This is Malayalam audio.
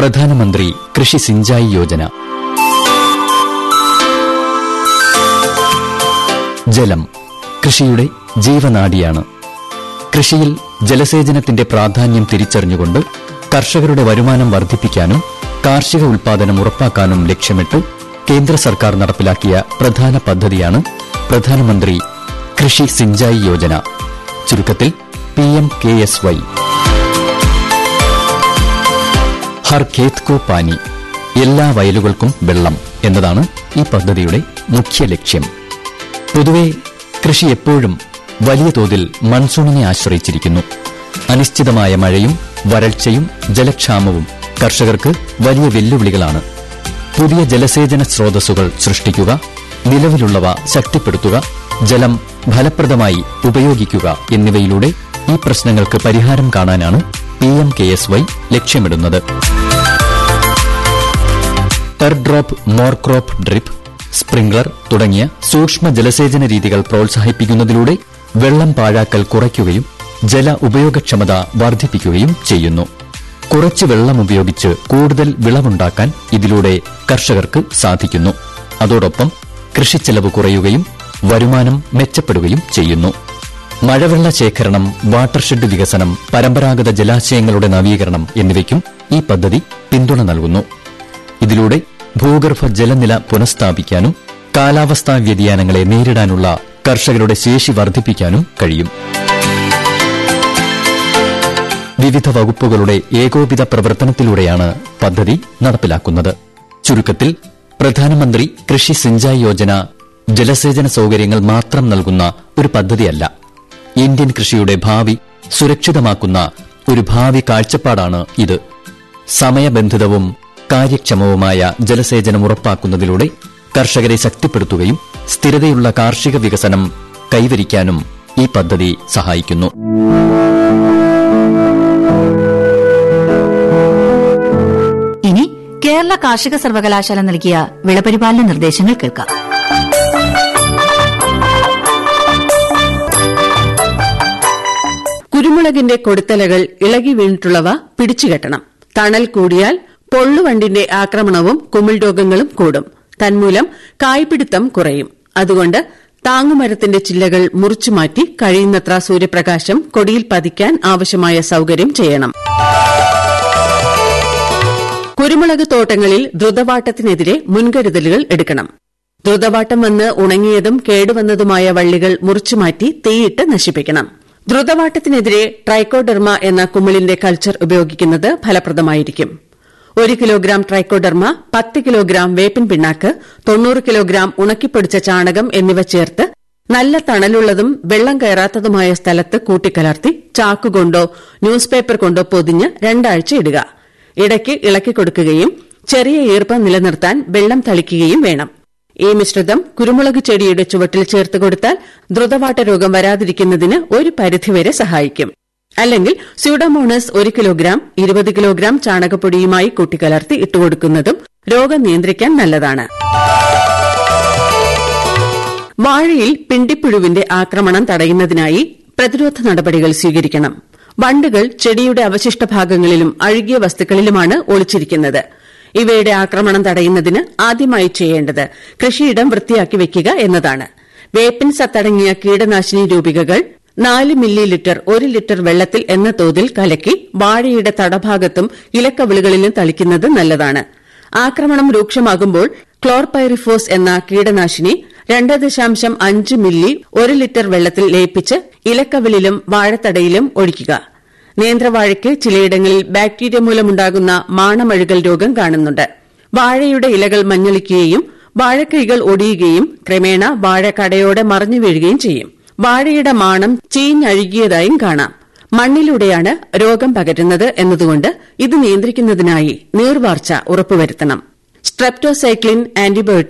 പ്രധാനമന്ത്രി കൃഷി സിഞ്ചായി യോജന ജലം കൃഷിയുടെ ജീവനാഡിയാണ് കൃഷിയിൽ ജലസേചനത്തിന്റെ പ്രാധാന്യം തിരിച്ചറിഞ്ഞുകൊണ്ട് കർഷകരുടെ വരുമാനം വർദ്ധിപ്പിക്കാനും കാർഷിക ഉൽപാദനം ഉറപ്പാക്കാനും ലക്ഷ്യമിട്ട് കേന്ദ്ര സർക്കാർ നടപ്പിലാക്കിയ പ്രധാന പദ്ധതിയാണ് പ്രധാനമന്ത്രി കൃഷി സിഞ്ചായി യോജന ചുരുക്കത്തിൽ P M K S Y Har Khet Ko Pani എല്ലാ വയലുകൾക്കും വെള്ളം എന്നതാണ് ഈ പദ്ധതിയുടെ മുഖ്യ ലക്ഷ്യം പൊതുവെ കൃഷി എപ്പോഴും വലിയ തോതിൽ മൺസൂണിനെ ആശ്രയിച്ചിരിക്കുന്നു അനിശ്ചിതമായ മഴയും വരൾച്ചയും ജലക്ഷാമവും കർഷകർക്ക് വലിയ വെല്ലുവിളികളാണ് പുതിയ ജലസേചന സ്രോതസ്സുകൾ സൃഷ്ടിക്കുക നിലവിലുള്ളവ ശക്തിപ്പെടുത്തുക ജലം ഫലപ്രദമായി ഉപയോഗിക്കുക എന്നിവയിലൂടെ ഈ പ്രശ്നങ്ങൾക്ക് പരിഹാരം കാണാനാണ് P M K S Y ലക്ഷ്യമിടുന്നത് per drop more crop drip sprinkler തുടങ്ങിയ സൂക്ഷ്മ ജലസേചന രീതികൾ പ്രോത്സാഹിപ്പിക്കുന്നതിലൂടെ വെള്ളം പാഴാക്കൽ കുറയ്ക്കുകയും ജല ഉപയോഗക്ഷമത വർദ്ധിപ്പിക്കുകയും ചെയ്യുന്നു കുറച്ച് വെള്ളം ഉപയോഗിച്ച് കൂടുതൽ വിളവുണ്ടാക്കാൻ ഇതിലൂടെ കർഷകർക്ക് സാധിക്കുന്നു അതോടൊപ്പം കൃഷിച്ചെലവ് കുറയുകയും വരുമാനം മെച്ചപ്പെടുകയും ചെയ്യുന്നു മഴവെള്ള ശേഖരണം വാട്ടർഷെഡ് വികസനം പരമ്പരാഗത ജലാശയങ്ങളുടെ നവീകരണം എന്നിവയ്ക്കും ഈ പദ്ധതി പിന്തുണ നൽകുന്നു ഇതിലൂടെ ഭൂഗർഭ ജലനില പുനഃസ്ഥാപിക്കാനും കാലാവസ്ഥാ വ്യതിയാനങ്ങളെ നേരിടാനുള്ള കർഷകരുടെ ശേഷി വർദ്ധിപ്പിക്കാനും കഴിയും വിവിധ വകുപ്പുകളുടെ ഏകോപിത പ്രവർത്തനത്തിലൂടെയാണ് പദ്ധതി നടപ്പിലാക്കുന്നത് ചുരുക്കത്തിൽ പ്രധാനമന്ത്രി കൃഷി സിഞ്ചായി യോജന ജലസേചന സൌകര്യങ്ങൾ മാത്രം നൽകുന്ന ഒരു പദ്ധതിയല്ല ഇന്ത്യൻ കൃഷിയുടെ ഭാവി സുരക്ഷിതമാക്കുന്ന ഒരു ഭാവി കാഴ്ചപ്പാടാണ് ഇത് സമയബന്ധിതവും കാര്യക്ഷമവുമായ ജലസേചനം ഉറപ്പാക്കുന്നതിലൂടെ കർഷകരെ ശക്തിപ്പെടുത്തുകയും സ്ഥിരതയുള്ള കാർഷിക വികസനം കൈവരിക്കാനും ഈ പദ്ധതി സഹായിക്കുന്നു ഇനി കേരള കാർഷിക സർവകലാശാല നൽകിയ വിളപരിപാലന നിർദ്ദേശങ്ങൾ കേൾക്കാം കുരുമുളകിന്റെ കൊടുത്തലകൾ ഇളകി വീണിട്ടുള്ളവ പിടിച്ചുകെട്ടണം തണൽ കൂടിയാൽ പൊള്ളുവണ്ടിന്റെ ആക്രമണവും കുമിൾ രോഗങ്ങളും കൂടും തന്മൂലം കായ്പിടുത്തം കുറയും അതുകൊണ്ട് താങ്ങുമരത്തിന്റെ ചില്ലകൾ മുറിച്ചുമാറ്റി കഴിയുന്നത്ര സൂര്യപ്രകാശം കൊടിയിൽ പതിക്കാൻ ആവശ്യമായ സൌകര്യം ചെയ്യണം കുരുമുളക് തോട്ടങ്ങളിൽ ദ്രുതവാട്ടത്തിനെതിരെ മുൻകരുതലുകൾ എടുക്കണം ദ്രുതവാട്ടം വന്ന് ഉണങ്ങിയതും കേടുവന്നതുമായ വള്ളികൾ മുറിച്ചുമാറ്റി തീയിട്ട് നശിപ്പിക്കണം ദ്രുതവാട്ടത്തിനെതിരെ ട്രൈക്കോഡെർമ എന്ന കുമിളിന്റെ കൾച്ചർ ഉപയോഗിക്കുന്നത് ഫലപ്രദമായിരിക്കും ഒരു കിലോഗ്രാം ട്രൈക്കോഡെർമ പത്ത് കിലോഗ്രാം വേപ്പിൻ പിണ്ണാക്ക് തൊണ്ണൂറ് കിലോഗ്രാം ഉണക്കിപ്പൊടിച്ച ചാണകം എന്നിവ ചേർത്ത് നല്ല തണലുള്ളതും വെള്ളം കയറാത്തതുമായ സ്ഥലത്ത് കൂട്ടിക്കലർത്തി ചാക്കുകൊണ്ടോ ന്യൂസ് പേപ്പർ കൊണ്ടോ പൊതിഞ്ഞ് രണ്ടാഴ്ച ഇടുക ഇടയ്ക്ക് ഇളക്കി കൊടുക്കുകയും ചെറിയ ഈർപ്പം നിലനിർത്താൻ വെള്ളം തളിക്കുകയും വേണം ഈ മിശ്രിതം കുരുമുളക് ചെടിയുടെ ചുവട്ടിൽ ചേർത്ത് കൊടുത്താൽ ദ്രുതവാട്ട രോഗം വരാതിരിക്കുന്നതിന് ഒരു പരിധിവരെ സഹായിക്കും അല്ലെങ്കിൽ സ്യൂഡോമോണസ് ഒരു കിലോഗ്രാം ഇരുപത് കിലോഗ്രാം ചാണകപ്പൊടിയുമായി കൂട്ടിക്കലർത്തി ഇട്ടുകൊടുക്കുന്നതും രോഗം നിയന്ത്രിക്കാൻ നല്ലതാണ് വാഴയിൽ പിണ്ടിപ്പുഴുവിന്റെ ആക്രമണം തടയുന്നതിനായി പ്രതിരോധ നടപടികൾ സ്വീകരിക്കണം വണ്ടുകൾ ചെടിയുടെ അവശിഷ്ട ഭാഗങ്ങളിലും അഴുകിയ വസ്തുക്കളിലുമാണ് ഒളിച്ചിരിക്കുന്നത് ഇവയുടെ ആക്രമണം തടയുന്നതിന് ആദ്യമായി ചെയ്യേണ്ടത് കൃഷിയിടം വൃത്തിയാക്കി വയ്ക്കുക എന്നതാണ് വേപ്പിൻ സത്തടങ്ങിയ കീടനാശിനി രൂപികകൾ നാല് മില്ലി ലിറ്റർ ഒരു ലിറ്റർ വെള്ളത്തിൽ എന്ന തോതിൽ കലക്കി വാഴയുടെ തടഭാഗത്തും ഇലക്കവിളുകളിലും തളിക്കുന്നത് നല്ലതാണ് ആക്രമണം രൂക്ഷമാകുമ്പോൾ ക്ലോർപൈറിഫോസ് എന്ന കീടനാശിനി രണ്ട് ദശാംശം അഞ്ച് മില്ലി ഒരു ലിറ്റർ വെള്ളത്തിൽ ലയിപ്പിച്ച് ഇലക്കവിളിലും വാഴത്തടയിലും ഒഴിക്കുക നേന്ത്രവാഴയ്ക്ക് ചിലയിടങ്ങളിൽ ബാക്ടീരിയ മൂലമുണ്ടാകുന്ന മാണമഴുകൽ രോഗം കാണുന്നുണ്ട് വാഴയുടെ ഇലകൾ മഞ്ഞളിക്കുകയും വാഴക്കൈകൾ ഒടിയുകയും ക്രമേണ വാഴ കടയോടെ മറിഞ്ഞു വീഴുകയും ചെയ്യും വാഴയുടെ മാണം ചീഞ്ഞഴുകിയതായും കാണാം മണ്ണിലൂടെയാണ് രോഗം പകരുന്നത് എന്നതുകൊണ്ട് ഇത് നിയന്ത്രിക്കുന്നതിനായി നീർവാർച്ച ഉറപ്പുവരുത്തണം സ്ട്രെപ്റ്റോസൈക്ലിൻ ആന്റിബയോട്ടിക്